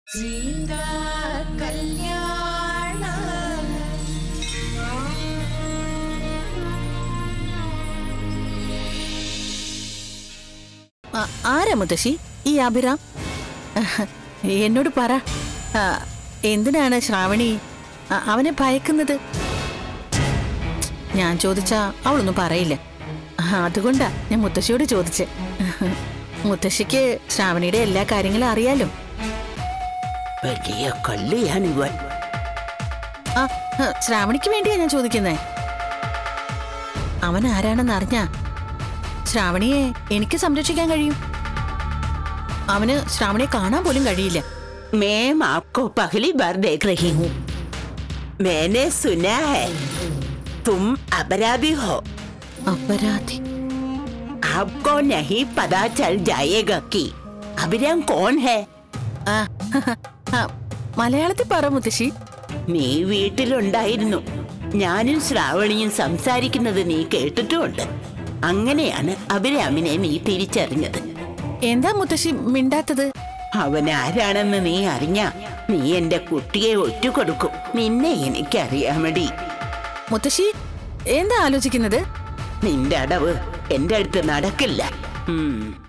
സീതാ കല്യാണ ആ, ആരാ മുത്തശ്ശി ഈ അഭിറാം എന്നോട് പറ ആ, എന്തിനാണ് ശ്രാവണി ആ, അവനെ ഭയക്കുന്നത് ഞാൻ ചോദിച്ചാ അവളൊന്നും പറയില്ല ആ, അതുകൊണ്ടാ ഞാൻ മുത്തശ്ശിയോട് ചോദിച്ചെ മുത്തശ്ശിക്ക് ശ്രാവണിയുടെ എല്ലാ കാര്യങ്ങളും അറിയാലോ വലിയ കള്ളിയാണിവൻ ആ ആ, ശ്രാവണിക്ക് വേണ്ടിയാ ഞാൻ ചോദിക്കുന്നേ അവൻ ആരാണെന്ന് അറിഞ്ഞാ ശ്രാവണിയെ എനിക്ക് സംരക്ഷിക്കാൻ കഴിയും അവന് ശ്രാവണിയെ കാണാൻ പോലും കഴിയില്ല मैम आपको पहली बार देख रही हूँ मैंने सुना है तुम अपराधी हो അപരാധി आपको नहीं पता चल जाएगा कि अभिराम कौन है ആ, ആ, മലയാളത്തിൽ പറ മുത്തശ്ശി നീ വീട്ടിലുണ്ടായിരുന്നു ഞാനും ശ്രാവണിയും സംസാരിക്കുന്നത് നീ കേട്ടിട്ടുമുണ്ട് അങ്ങനെയാണ് അഭിരാമിനെ നീ തിരിച്ചറിഞ്ഞത് എന്താ മുത്തശ്ശി മിണ്ടാത്തത് അവൻ ആരാണെന്ന് നീ അറിഞ്ഞ നീ എന്റെ കുട്ടിയെ ഒറ്റുകൊടുക്കും നിന്നെ എനിക്കറിയാമടി മുത്തശ്ശി എന്താ ആലോചിക്കുന്നത് നിന്റെ അടവ് എന്റെ അടുത്ത് നടക്കില്ല ഉം